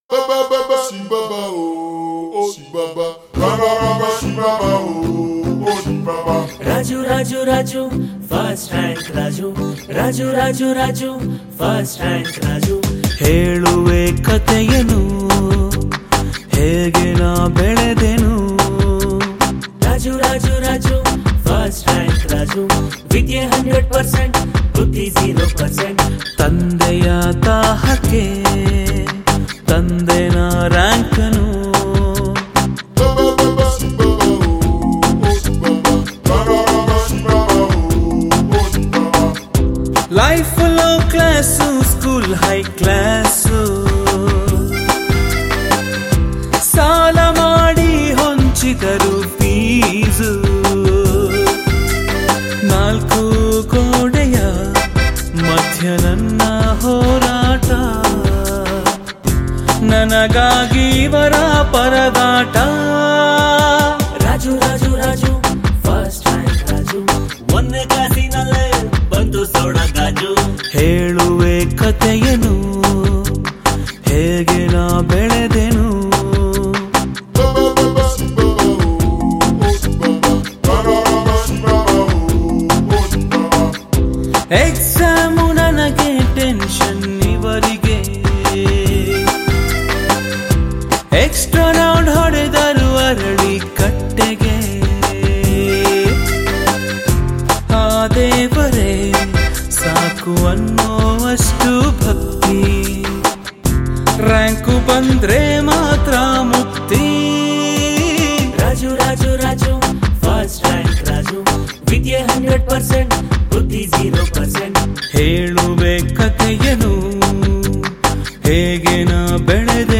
Baba baba si baba oh oh si baba baba baba si baba oh oh si baba Raju Raju Raju first rank Raju Raju Raju Raju first rank Raju ಹೇಳುವೆ ಕಥೆಯನು ಹೇಗೆ ನಾ ಬೆಳೆದೆನು Raju Raju Raju first rank Raju ವಿದ್ಯೆ hundred percent ಬುದ್ಧಿ zero percent ತಂದೆಯ ದಾಹಕ್ಕೆ ತಂದೆನ ರ್ಯಾಂಕನು Baba baba si baba oh oh si baba baba baba si baba oh oh si baba life low class school high class ಸಾಲ ಮಾಡಿ ಹೊಂಚಿದರು ಫೀಸು ನಾಲ್ಕು ಗೋಡೆಯ ಮಧ್ಯ ನನ್ನ ಹೋರಾಟ ನನಗಾಗಿ ಇವರ ಪರದಾಟ ರಾಜು ರಾಜು ರಾಜು ಫಸ್ಟ್ ರ್ಯಾಂಕ್ ರಾಜು ಒಂದೇ ಕ್ಲಾಸಿನಲ್ಲೇ ಬಂತು ಸೋಡ ಗಾಜು ಹೇಳುವೆ ಕಥೆಯನು ಹೇಗೆ ನಾ ಬೆಳೆದೆನು Baba baba si baba oh oh si baba baba baba si baba oh oh si baba exam ನನಗೆ ಟೆನ್ಷನ್ ಇವರಿಗೆ ಎಕ್ಸ್ಟ್ರಾ ರೌಂಡ್ ಹೊಡೆದರು ಅರಳಿ ಕಟ್ಟೆಗೆ ಆ ದೇವರೇ ಸಾಕು ಅನ್ನೋವಷ್ಟು ಭಕ್ತಿ ರ್ಯಾಂಕು ಬಂದ್ರೆ ಮಾತ್ರ ಮುಕ್ತಿ ರಾಜು ರಾಜು ರಾಜು ಫಸ್ಟ್ ರ್ಯಾಂಕ್ ರಾಜು ವಿದ್ಯೆ ಹಂಡ್ರೆಡ್ ಪರ್ಸೆಂಟ್ ಬುದ್ಧಿ ಜೀರೋ ಪರ್ಸೆಂಟ್ ಹೇಳುವೆ ಕಥೆಯನು ಹೇಗೆ ನಾ ಬೆಳೆದೆ